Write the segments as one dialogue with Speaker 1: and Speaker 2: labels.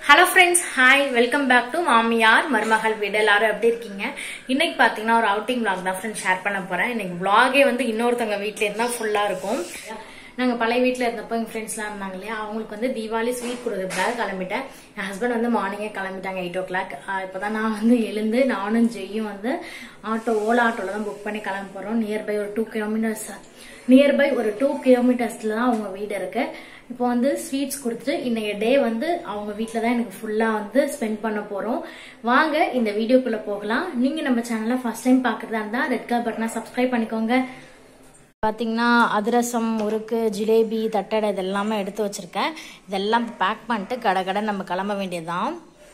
Speaker 1: hello friends hi welcome back to மாமியார் மருமகள் வீடு எல்லாரும் எப்படி இருக்கீங்க இன்னைக்கு பார்த்தீங்கன்னா ஒரு அவுட்டிங் vlog தான் ஃப்ரெண்ட்ஸ் ஷேர் பண்ண போறேன் இன்னைக்கு vlog-ஏ வந்து இன்னொருத்தவங்க வீட்டில் இருந்தால் ஃபுல்லாக இருக்கும் நாங்கள் பழைய வீட்டில் இருந்தப்போ எங்கள் ஃப்ரெண்ட்ஸ்லாம் இருந்தாங்க இல்லையா அவங்களுக்கு வந்து தீபாவளி ஸ்வீட் கொடுக்குறதுக்காக கிளம்பிட்டேன் என் ஹஸ்பண்ட் வந்து மார்னிங்கே கிளம்பிட்டாங்க எயிட் ஓ கிளாக் இப்போ தான் நான் வந்து எழுந்து நானும் ஜெய்யும் வந்து ஆட்டோ ஓலா ஆட்டோவில் தான் புக் பண்ணி கிளம்ப போகிறோம் நியர்பை ஒரு டூ கிலோமீட்டர்ஸ் நியர்பை ஒரு டூ கிலோமீட்டர்ஸ்ல தான் அவங்க வீடு இருக்கு இப்போ வந்து ஸ்வீட்ஸ் கொடுத்துட்டு இன்னைக்கு டே வந்து அவங்க வீட்டில் தான் எனக்கு ஃபுல்லாக வந்து ஸ்பெண்ட் பண்ண போகிறோம் வாங்க இந்த வீடியோக்குள்ளே போகலாம் நீங்கள் நம்ம சேனலை ஃபர்ஸ்ட் டைம் பார்க்குறதா இருந்தால் ரெட் கலர் பட்டனை சப்ஸ்கிரைப் பண்ணிக்கோங்க பார்த்தீங்கன்னா அதிரசம் முறுக்கு ஜிலேபி தட்டடை இதெல்லாமே எடுத்து வச்சுருக்கேன் இதெல்லாம் பேக் பண்ணிட்டு கடை கடை நம்ம கிளம்ப வேண்டியதுதான்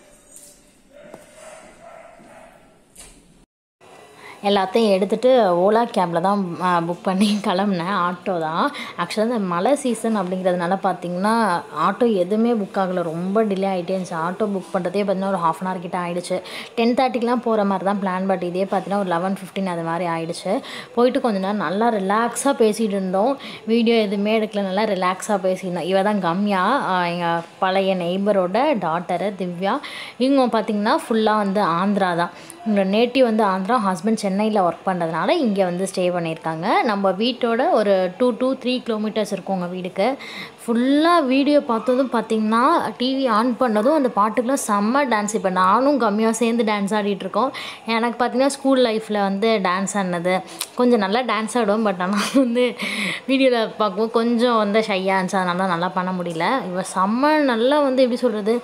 Speaker 1: எல்லாத்தையும் எடுத்துட்டு ஓலா கேபில் தான் புக் பண்ணி கிளம்புனேன் ஆட்டோ தான் ஆக்சுவலாக இந்த மழை சீசன் அப்படிங்கிறதுனால பார்த்தீங்கன்னா ஆட்டோ எதுவுமே புக் ஆகலை ரொம்ப டிலே ஆகிட்டே இருந்துச்சு ஆட்டோ புக் பண்ணுறதே பார்த்தீங்கன்னா ஒரு ஹாஃப் அன் ஹவர் கிட்ட ஆயிடுச்சு டென் தேர்ட்டிக்கெலாம் போகிற மாதிரி தான் பிளான் பட் இதே பார்த்தீங்கன்னா ஒரு லெவன் ஃபிஃப்டின் அது மாதிரி ஆயிடுச்சு போயிட்டு கொஞ்ச நேரம் நல்லா ரிலாக்ஸாக பேசிகிட்டு இருந்தோம் வீடியோ எதுவுமே எடுக்கல நல்லா ரிலாக்ஸாக பேசியிருந்தோம் இவ தான் கம்யா எங்கள் பழைய நெய்பரோட டாட்டரு திவ்யா இவங்க பார்த்தீங்கன்னா ஃபுல்லாக வந்து ஆந்திரா தான் இவங்க நேட்டிவ் வந்து ஆந்திரா ஹஸ்பண்ட் சென்னையில் ஒர்க் பண்ணுறதுனால இங்கே வந்து ஸ்டே பண்ணியிருக்காங்க நம்ம வீட்டோட ஒரு டூ டூ த்ரீ கிலோமீட்டர்ஸ் இருக்கும் உங்கள் வீடுக்கு ஃபுல்லாக வீடியோ பார்த்ததும் பார்த்தீங்கன்னா டிவி ஆன் பண்ணதும் அந்த பாட்டுக்கெலாம் செம்ம டான்ஸ் இப்போ நானும் கம்மியாக சேர்ந்து டான்ஸ் ஆடிட்டு இருக்கோம் எனக்கு பார்த்தீங்கன்னா ஸ்கூல் லைஃப்பில் வந்து டான்ஸ் ஆடினது கொஞ்சம் நல்லா டான்ஸ் ஆடுவோம் பட் ஆனால் வந்து வீடியோவில் பார்க்கும்போது கொஞ்சம் வந்து ஷையாக இருந்துச்சு அதனால நல்லா பண்ண முடியல இவ செம்ம நல்லா வந்து எப்படி சொல்கிறது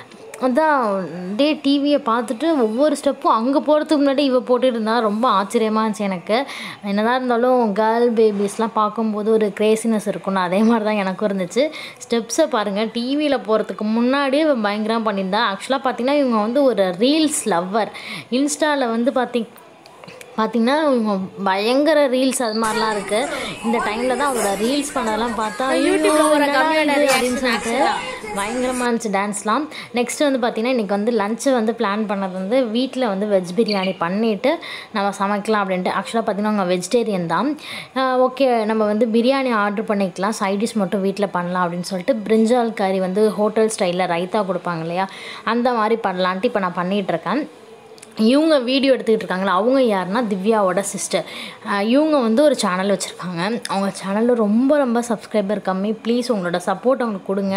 Speaker 1: அதான் டே டிவியை பார்த்துட்டு ஒவ்வொரு ஸ்டெப்பும் அங்கே போகிறதுக்கு முன்னாடி இவ போட்டுட்டு இருந்தா ரொம்ப ஆச்சரியமாக இருந்துச்சு எனக்கு என்னதான் இருந்தாலும் கேர்ள் பேபிஸ்லாம் பார்க்கும்போது ஒரு கிரேசினஸ் இருக்கும்னு அதே மாதிரி தான் எனக்கும் இருந்துச்சு ஸ்டெப்ஸை பாருங்கள் டிவியில் போகிறதுக்கு முன்னாடியே இவன் பயங்கரமாக பண்ணியிருந்தா ஆக்சுவலாக பார்த்தீங்கன்னா இவங்க வந்து ஒரு ரீல்ஸ் லவ்வர் இன்ஸ்டாவில் வந்து பார்த்திங் பார்த்தீங்கன்னா இவங்க பயங்கர ரீல்ஸ் அது மாதிரிலாம் இருக்கு இந்த டைம்ல தான் அவரோட ரீல்ஸ் பண்ணதெல்லாம் பார்த்தா யூடியூப்ல ஒரு அப்படின்னு சொல்லிட்டு பயங்கரமாக இருந்துச்சு டான்ஸ்லாம் நெக்ஸ்ட் வந்து பார்த்தீங்கன்னா இன்றைக்கி வந்து லஞ்சை வந்து பிளான் பண்ணது வந்து வீட்டில் வந்து வெஜ் பிரியாணி பண்ணிவிட்டு நம்ம சமைக்கலாம் அப்படின்ட்டு ஆக்சுவலாக பார்த்தீங்கன்னா அவங்க வெஜிடேரியன் தான் ஓகே நம்ம வந்து பிரியாணி ஆர்டர் பண்ணிக்கலாம் சைடிஷ் மட்டும் வீட்டில் பண்ணலாம் அப்படின்னு சொல்லிட்டு பிரிஞ்சால் கறி வந்து ஹோட்டல் ஸ்டைலில் ரைத்தா கொடுப்பாங்க இல்லையா அந்த மாதிரி பண்ணலான்ட்டு இப்போ நான் பண்ணிகிட்டு இருக்கேன் இவங்க வீடியோ எடுத்துக்கிட்டு இருக்காங்களா அவங்க யாருன்னா திவ்யாவோட சிஸ்டர் இவங்க வந்து ஒரு சேனல் வச்சுருக்காங்க அவங்க சேனலில் ரொம்ப ரொம்ப சப்ஸ்கிரைபர் கம்மி ப்ளீஸ் உங்களோட சப்போர்ட் அவங்களுக்கு கொடுங்க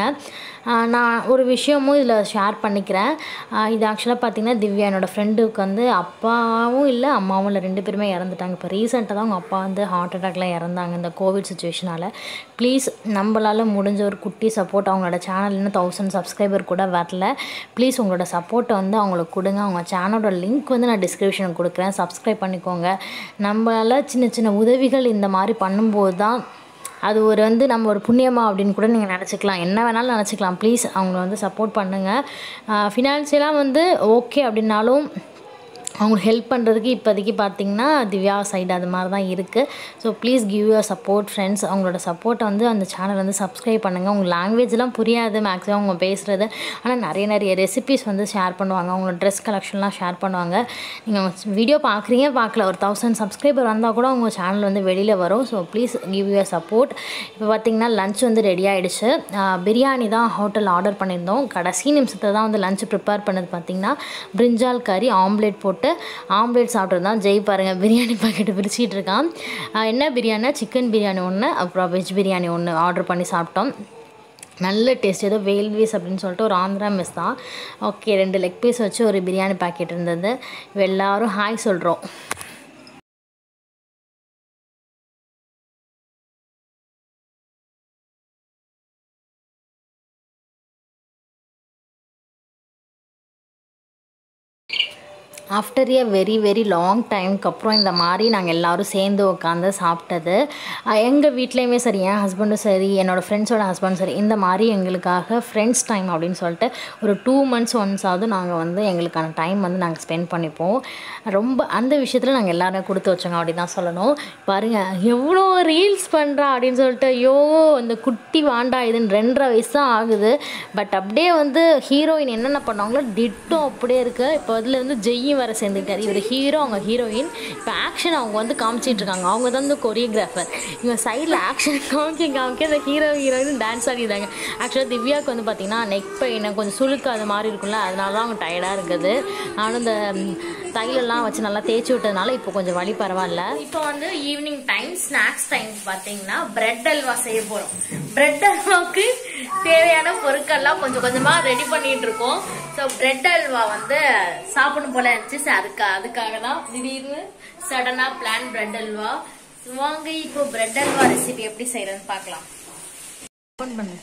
Speaker 1: நான் ஒரு விஷயமும் இதில் ஷேர் பண்ணிக்கிறேன் இது ஆக்சுவலாக பார்த்தீங்கன்னா திவ்யா என்னோடய ஃப்ரெண்டுக்கு வந்து அப்பாவும் இல்லை அம்மாவும் இல்லை ரெண்டு பேருமே இறந்துட்டாங்க இப்போ ரீசெண்டாக தான் அவங்க அப்பா வந்து ஹார்ட் அட்டாக்ல இறந்தாங்க இந்த கோவிட் சுச்சுவேஷனால் ப்ளீஸ் நம்மளால் முடிஞ்ச ஒரு குட்டி சப்போர்ட் அவங்களோட சேனல் இன்னும் தௌசண்ட் சப்ஸ்கிரைபர் கூட வரல ப்ளீஸ் உங்களோட சப்போர்ட்டை வந்து அவங்களுக்கு கொடுங்க அவங்க சேனலோட லிங்க் வந்து நான் டிஸ்கிரிப்ஷனுக்கு கொடுக்குறேன் சப்ஸ்கிரைப் பண்ணிக்கோங்க நம்மளால் சின்ன சின்ன உதவிகள் இந்த மாதிரி பண்ணும்போது தான் அது ஒரு வந்து நம்ம ஒரு புண்ணியமா அப்படின்னு கூட நீங்கள் நினச்சிக்கலாம் என்ன வேணாலும் நினச்சிக்கலாம் ப்ளீஸ் அவங்கள வந்து சப்போர்ட் பண்ணுங்கள் ஃபினான்ஷியலாக வந்து ஓகே அப்படின்னாலும் அவங்களுக்கு ஹெல்ப் பண்ணுறதுக்கு இப்போதைக்கு பார்த்தீங்கன்னா திவ்யா சைடு அது மாதிரி தான் இருக்குது so please give your support friends அவங்களோட சப்போர்ட்டை வந்து அந்த சேனல் வந்து சப்ஸ்கிரைப் பண்ணுங்கள் உங்கள் லாங்குவேஜ்லாம் புரியாது மேக்ஸிமம் அவங்க பேசுகிறது ஆனால் நிறைய நிறைய ரெசிபிஸ் வந்து ஷேர் பண்ணுவாங்க அவங்களோட ட்ரெஸ் கலெக்ஷன்லாம் ஷேர் பண்ணுவாங்க நீங்கள் வீடியோ பார்க்குறீங்க பார்க்கல ஒரு தௌசண்ட் சப்ஸ்கிரைபர் வந்தால் கூட உங்கள் சேனல் வந்து வெளியில் வரும் so please give your support இப்போ பார்த்தீங்கன்னா லஞ்ச் வந்து ரெடி ஆகிடுச்சு பிரியாணி தான் ஹோட்டல் ஆர்டர் பண்ணியிருந்தோம் கடைசி நிமிஷத்தில் தான் வந்து லஞ்ச் ப்ரிப்பேர் பண்ணது பார்த்திங்கன்னா பிரிஞ்சால் கறி ஆம்லேட் போட்டு ஆம்லேட் சாப்பிட்றது தான் ஜெய் பாருங்கள் பிரியாணி பாக்கெட்டு பிரிச்சிட்டு இருக்கான் என்ன பிரியாணினா சிக்கன் பிரியாணி ஒன்று அப்புறம் வெஜ் பிரியாணி ஒன்று ஆர்டர் பண்ணி சாப்பிட்டோம் நல்ல டேஸ்ட் ஏதோ வேல்வீஸ் அப்படின்னு சொல்லிட்டு ஒரு ஆந்திரா மெஸ் தான் ஓகே ரெண்டு லெக் பீஸ் வச்சு ஒரு பிரியாணி பாக்கெட் இருந்தது எல்லாரும் ஹாய் சொல்கிறோம் after a very very long டைமுக்கு அப்புறம் இந்த மாதிரி நாங்கள் எல்லோரும் சேர்ந்து உட்காந்து சாப்பிட்டது எங்கள் வீட்லேயுமே சரி என் ஹஸ்பண்டும் சரி என்னோடய ஃப்ரெண்ட்ஸோட ஹஸ்பண்டும் சரி இந்த மாதிரி எங்களுக்காக ஃப்ரெண்ட்ஸ் டைம் அப்படின்னு சொல்லிட்டு ஒரு டூ மந்த்ஸ் ஒன்ஸாவது நாங்கள் வந்து எங்களுக்கான டைம் வந்து நாங்கள் ஸ்பெண்ட் பண்ணிப்போம் ரொம்ப அந்த விஷயத்தில் நாங்கள் எல்லாருமே கொடுத்து வச்சோங்க அப்படி தான் சொல்லணும் பாருங்கள் எவ்வளோ ரீல்ஸ் பண்ணுறா அப்படின்னு சொல்லிட்டு ஐயோ இந்த குட்டி வாண்டா இதுன்னு ரெண்டரை வயசு தான் ஆகுது பட் அப்படியே வந்து ஹீரோயின் என்னென்ன பண்ணாங்களோ டிட்டோ அப்படியே இருக்குது இப்போ அதில் வந்து ஜெய்யும் இவரையும் வேறு சேர்ந்துக்கிட்டார் இவர் ஹீரோ அவங்க ஹீரோயின் இப்போ ஆக்ஷன் அவங்க வந்து காமிச்சிட்டு இருக்காங்க அவங்க தான் வந்து கொரியோகிராஃபர் இவங்க சைடில் ஆக்ஷன் காமிக்க காமிக்க இந்த ஹீரோ ஹீரோயின் டான்ஸ் ஆடிடுறாங்க ஆக்சுவலாக திவ்யாவுக்கு வந்து பார்த்தீங்கன்னா நெக் பெயின் கொஞ்சம் சுளுக்கு அது மாதிரி இருக்கும்ல அதனால தான் அவங்க டயர்டாக இருக்குது நானும் இந்த ம், தைலெல்லாம் வச்சு நல்லா தேய்ச்சி விட்டதுனால இப்போ கொஞ்சம் வலி பரவாயில்ல இப்போ வந்து ஈவினிங் டைம் ஸ்நாக்ஸ் டைம் பார்த்தீங்கன்னா பிரெட் அல்வா செய்ய போகிறோம் பிரெட் அல்வாவுக்கு தேவையான பொருட்கள்லாம் கொஞ்சம் கொஞ்சமாக ரெடி பண்ணிட்டு இருக்கோம் ஸோ பிரெட் அல்வா வந்து சாப்பிடணும் போல இருந்துச்சு சரி அதுக்கு அதுக்காக தான் திடீர்னு சடனாக பிளான் பிரெட் அல்வா வாங்க இப்போ பிரெட் அல்வா ரெசிபி எப்படி செய்யறதுன்னு பார்க்கலாம் ஓப்பன் பண்ணு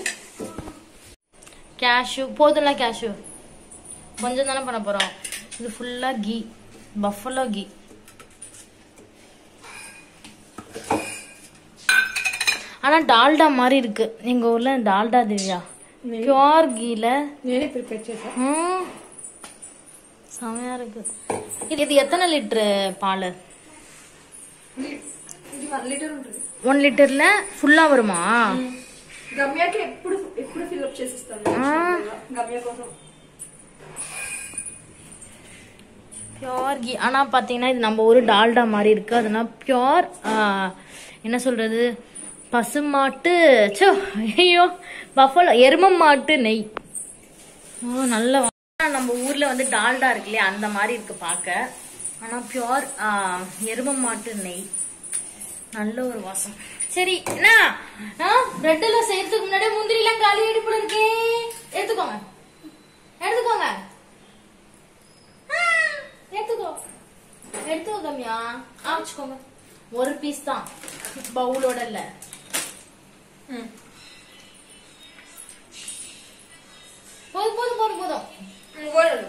Speaker 1: கேஷ்யூ போதும்ல கேஷ்யூ கொஞ்சம் தானே பண்ண போகிறோம் இது ஃபுல்லாக கீ பஃபலோ கீ ஆனால் டால்டா மாதிரி இருக்கு எங்கள் ஊரில் டால்டா திவ்யா பியோர் கீல
Speaker 2: నేనే ప్రిపేర్ చేశాను
Speaker 1: ம் செமையாக இருக்கு இது இது எத்தனை லிட்ரு பால்
Speaker 2: ఇది వన్ లీటర్ ఉంటుంది
Speaker 1: ஒன் லிட்டரில் ஃபுல்லாக வருமா
Speaker 2: గమ్యాకి ఎప్పుడు ఎప్పుడు ఫిల్అప్ చేసిస్తాను గమ్య కోసం
Speaker 1: பியோர் கீ ஆனால் பார்த்தீங்கன்னா இது நம்ம ஒரு டால்டா மாதிரி இருக்கு அதனால் பியோர் என்ன சொல்றது பசுமாட்டு சோ ஐயோ பஃபலோ எரும மாட்டு நெய் ஓ நல்ல வா- நம்ம ஊர்ல வந்து டால்டா இருக்கு இல்லையா அந்த மாதிரி இருக்கு பார்க்க ஆனால் பியோர் எரும மாட்டு நெய் நல்ல ஒரு வாசம் சரி என்ன பிரெட் எல்லாம் செய்யறதுக்கு முன்னாடி முந்திரி எல்லாம் காலி அடிப்புல இருக்கே எடுத்துக்கோங்க எடுத்துக்கோங்க ஆ, எடுத்துக்கோ எடுத்துக்கோ கம்யா ஆ வச்சுக்கோங்க ஒரு பீஸ் தான் பவுலோட இல்ல போதும் போதும் போதும் போதும்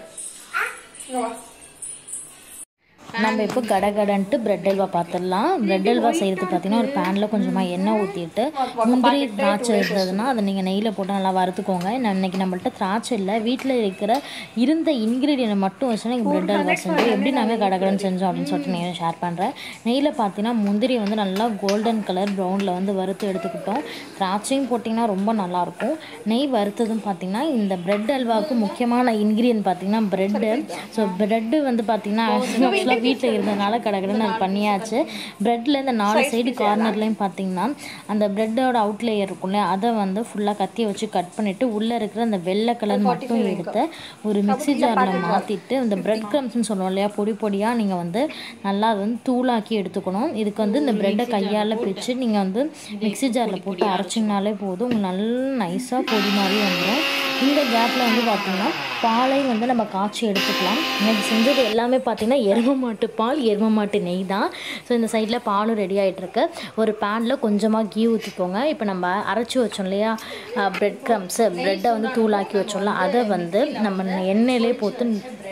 Speaker 1: நம்ம இப்போ கடகடன்ட்டு பிரெட் அல்வா பார்த்துடலாம் பிரெட் அல்வா செய்யறது பார்த்தீங்கன்னா ஒரு பேனில் கொஞ்சமாக எண்ணெய் ஊற்றிட்டு முந்திரி திராட்சை இருந்ததுன்னா அதை நீங்கள் நெய்யில் போட்டு நல்லா வறுத்துக்கோங்க நான் இன்னைக்கு நம்மள்ட்ட திராட்சை இல்லை வீட்டில் இருக்கிற இருந்த இன்க்ரீடியன்ட் மட்டும் வச்சு நீங்கள் பிரெட் அல்வா செஞ்சோம் எப்படி நாங்கள் கடகடன் செஞ்சோம் அப்படின்னு சொல்லிட்டு நீங்கள் ஷேர் பண்ணுறேன் நெய்யில் பார்த்தீங்கன்னா முந்திரி வந்து நல்லா கோல்டன் கலர் ப்ரௌனில் வந்து வறுத்து எடுத்துக்கிட்டோம் திராட்சையும் போட்டிங்கன்னா ரொம்ப நல்லாயிருக்கும் நெய் வறுத்ததும் பார்த்தீங்கன்னா இந்த பிரெட் அல்வாவுக்கு முக்கியமான இன்க்ரீடியன்ட் பார்த்தீங்கன்னா ப்ரெட்டு ஸோ ப்ரெட்டு வந்து பார்த்தீங்கன்னா ஆக்சுவலாக வீட்டில் இருந்ததுனால கடகடன்னு அது பண்ணியாச்சு ப்ரெட்டில் இந்த நாலு சைடு கார்னர்லேயும் பார்த்தீங்கன்னா அந்த ப்ரெட்டோட அவுட்லேயர் இருக்கும்ல அதை வந்து ஃபுல்லாக கத்தியை வச்சு கட் பண்ணிவிட்டு உள்ளே இருக்கிற அந்த வெள்ளை கலர் மட்டும் எடுத்து ஒரு மிக்ஸி ஜாரில் மாற்றிட்டு இந்த பிரெட் க்ரம்ஸ்னு சொல்லுவோம் இல்லையா பொடி பொடியாக நீங்கள் வந்து நல்லா அதை வந்து தூளாக்கி எடுத்துக்கணும் இதுக்கு வந்து இந்த ப்ரெட்டை கையால் பிரித்து நீங்கள் வந்து மிக்ஸி ஜாரில் போட்டு அரைச்சிங்கனாலே போதும் உங்களுக்கு நல்லா நைஸாக பொடி மாதிரி வந்துடும் இந்த கேப்பில் வந்து பார்த்தீங்கன்னா பாலையும் வந்து நம்ம காய்ச்சி எடுத்துக்கலாம் எனக்கு செஞ்சது எல்லாமே பார்த்தீங்கன்னா எரும மாட்டு பால் எரும மாட்டு நெய் தான் ஸோ இந்த சைடில் பாலும் ரெடி ஆகிட்டுருக்கு ஒரு பேனில் கொஞ்சமாக கீ ஊற்றிக்கோங்க இப்போ நம்ம அரைச்சி வச்சோம் இல்லையா ப்ரெட் க்ரம்ஸு ப்ரெட்டை வந்து தூளாக்கி வச்சோம்ல அதை வந்து நம்ம எண்ணெயிலே போட்டு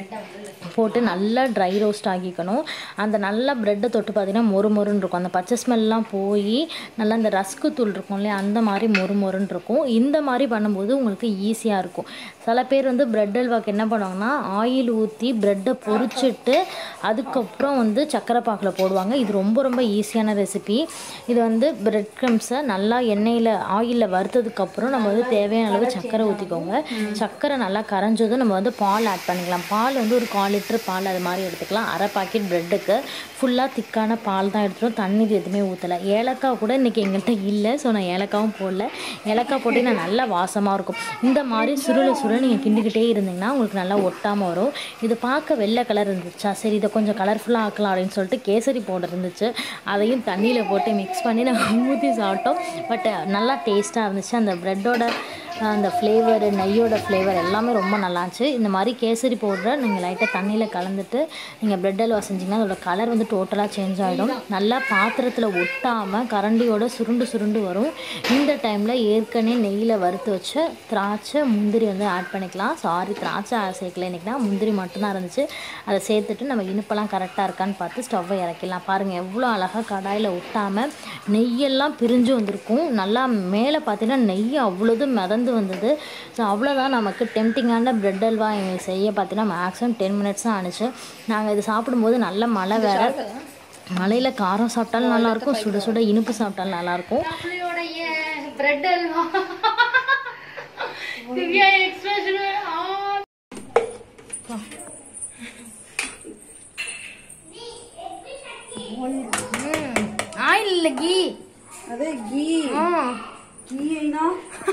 Speaker 1: போட்டு நல்லா ட்ரை ரோஸ்ட் ஆக்கிக்கணும் அந்த நல்லா ப்ரெட்டை தொட்டு பார்த்தீங்கன்னா மொறு மொறுன்னு இருக்கும் அந்த பச்சை ஸ்மெல்லாம் போய் நல்லா அந்த ரஸ்க்கு தூள் இருக்கும் இல்லையா அந்த மாதிரி மொறு மொறுன்னு இருக்கும் இந்த மாதிரி பண்ணும்போது உங்களுக்கு ஈஸியாக இருக்கும் சில பேர் வந்து பிரெட் அல்வாக்கு என்ன பண்ணுவாங்கன்னா ஆயில் ஊற்றி ப்ரெட்டை பொரிச்சிட்டு அதுக்கப்புறம் வந்து சக்கரை பாக்கில் போடுவாங்க இது ரொம்ப ரொம்ப ஈஸியான ரெசிபி இது வந்து பிரெட் க்ரம்ஸை நல்லா எண்ணெயில் ஆயிலில் வறுத்ததுக்கப்புறம் நம்ம வந்து தேவையான அளவு சக்கரை ஊற்றிக்கோங்க சக்கரை நல்லா கரைஞ்சதும் நம்ம வந்து பால் ஆட் பண்ணிக்கலாம் பால் வந்து ஒரு கால் லிட்டர் பால் அது மாதிரி எடுத்துக்கலாம் அரை பாக்கெட் ப்ரெட்டுக்கு ஃபுல்லாக திக்கான பால் தான் எடுத்துரும் தண்ணி எதுவுமே ஊற்றலை ஏலக்காய் கூட இன்றைக்கி எங்கள்கிட்ட இல்லை ஸோ நான் ஏலக்காவும் போடல ஏலக்காய் போட்டிங்கன்னா நல்லா வாசமாக இருக்கும் இந்த மாதிரி சுருள சுருள நீங்கள் கிண்டிக்கிட்டே இருந்தீங்கன்னா உங்களுக்கு நல்லா ஒட்டாமல் வரும் இது பார்க்க வெள்ளை கலர் இருந்துச்சா சரி இதை கொஞ்சம் கலர்ஃபுல்லாக ஆக்கலாம் அப்படின்னு சொல்லிட்டு கேசரி பவுடர் இருந்துச்சு அதையும் தண்ணியில் போட்டு மிக்ஸ் பண்ணி நாங்கள் ஊற்றி சாப்பிட்டோம் பட் நல்லா டேஸ்ட்டாக இருந்துச்சு அந்த ப்ரெட்டோட அந்த ஃப்ளேவர் நெய்யோட ஃப்ளேவர் எல்லாமே ரொம்ப நல்லாச்சு இந்த மாதிரி கேசரி பவுடரை நீங்கள் லைட்டாக தண்ணியில் கலந்துட்டு நீங்கள் பிரெட் அல்வா செஞ்சிங்கன்னா அதோட கலர் வந்து டோட்டலாக சேஞ்ச் ஆகிடும் நல்லா பாத்திரத்தில் ஒட்டாமல் கரண்டியோட சுருண்டு சுருண்டு வரும் இந்த டைமில் ஏற்கனவே நெய்யில் வறுத்து வச்ச திராட்சை முந்திரி வந்து ஆட் பண்ணிக்கலாம் சாரி திராட்சை சேர்க்கல இன்றைக்கினா முந்திரி மட்டும்தான் இருந்துச்சு அதை சேர்த்துட்டு நம்ம இனிப்பெல்லாம் கரெக்டாக இருக்கான்னு பார்த்து ஸ்டவ்வை இறக்கிடலாம் பாருங்கள் எவ்வளோ அழகாக கடாயில் ஒட்டாமல் நெய்யெல்லாம் பிரிஞ்சு வந்திருக்கும் நல்லா மேலே பார்த்தீங்கன்னா நெய் அவ்வளோதும் மிதந்து வந்தது ஸோ அவ்வளோதான் நமக்கு டெம்டிங்கான பிரெட் அல்வா எங்களுக்கு செய்ய பார்த்தீங்கன்னா மேக்ஸிமம் டென் மினிட்ஸ் தான் ஆனிச்சு நாங்கள் இது சாப்பிடும்போது நல்ல மழை வேற மழையில் காரம் சாப்பிட்டாலும் நல்லாயிருக்கும் சுட சுட இனிப்பு சாப்பிட்டாலும் நல்லாயிருக்கும்
Speaker 3: நம்மளுடைய பிரெட் அல்வா திவ்யா எக்ஸ்பிரஷன்
Speaker 1: இல்ல கீ
Speaker 2: అదే గీ గీ అయినా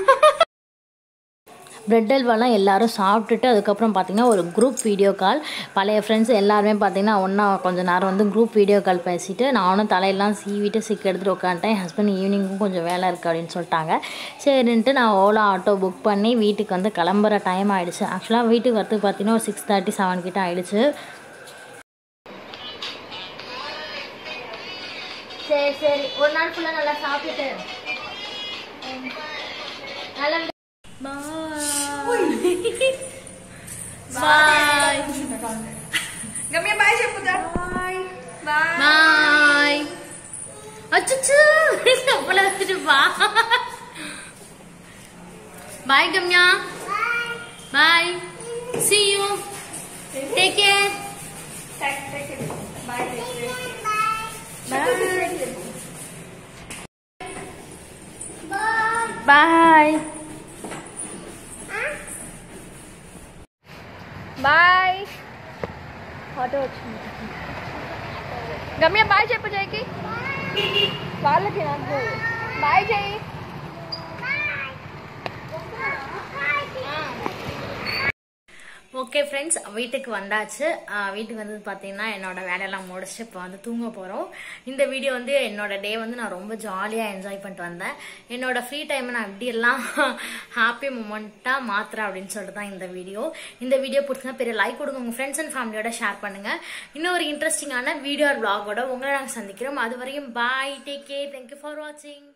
Speaker 1: பிரெட் அல்வாலாம் எல்லாரும் சாப்பிட்டுட்டு அதுக்கப்புறம் பார்த்தீங்கன்னா ஒரு குரூப் வீடியோ கால் பழைய ஃப்ரெண்ட்ஸ் எல்லாருமே பார்த்தீங்கன்னா ஒன்றா கொஞ்ச நேரம் வந்து குரூப் வீடியோ கால் பேசிட்டு நானும் தலையெல்லாம் சீவிட்டு சிக்க எடுத்துகிட்டு உட்காந்துட்டேன் என் ஹஸ்பண்ட் ஈவினிங்கும் கொஞ்சம் வேலை இருக்குது அப்படின்னு சொல்லிட்டாங்க சரின்ட்டு நான் ஓலா ஆட்டோ புக் பண்ணி வீட்டுக்கு வந்து கிளம்புற டைம் ஆயிடுச்சு ஆக்சுவலாக வீட்டுக்கு வரதுக்கு பார்த்தீங்கன்னா ஒரு சிக்ஸ் தேர்ட்டி செவன் கிட்ட ஆயிடுச்சு சரி சரி ஒரு நாள் ஃபுல்லாக நல்லா சாப்பிட்டுட்டு நல்லா பாய்
Speaker 2: గమ్య బాయ్ చెప్పుదా బాయ్ బాయ్
Speaker 1: பாய் அச்சச்சோ அவ்வளோ வச்சுட்டு பா bye Gamya bye see you take care
Speaker 2: bye
Speaker 1: bye
Speaker 2: bye auto వచ్చింది గమ్య బాయ్ చెప్పు జైకి వాళ్ళకి నాకు బాయ్ జై
Speaker 1: ஓகே ஃப்ரெண்ட்ஸ் வீட்டுக்கு வந்தாச்சு ஆஹ் வீட்டுக்கு வந்து பார்த்தீங்கன்னா என்னோட வேலையெல்லாம் முடிச்சுட்டு இப்போ வந்து தூங்க போகிறோம் இந்த வீடியோ வந்து என்னோட டே வந்து நான் ரொம்ப ஜாலியாக என்ஜாய் பண்ணிட்டு வந்தேன் என்னோட ஃப்ரீ டைமை நான் எப்படியெல்லாம் ஹாப்பி மூமெண்ட்டாக மாத்துறேன் அப்படின்னு சொல்லிட்டு தான் இந்த வீடியோ இந்த வீடியோ பிடிச்சினா பெரிய லைக் கொடுங்க உங்கள் ஃப்ரெண்ட்ஸ் அண்ட் ஃபேமிலியோட ஷேர் பண்ணுங்கள் இன்னும் ஒரு இன்ட்ரெஸ்டிங்கான வீடியோ விளாகோட உங்களை நாங்கள் சந்திக்கிறோம் அது வரையும் bye take care thank you for வாட்சிங்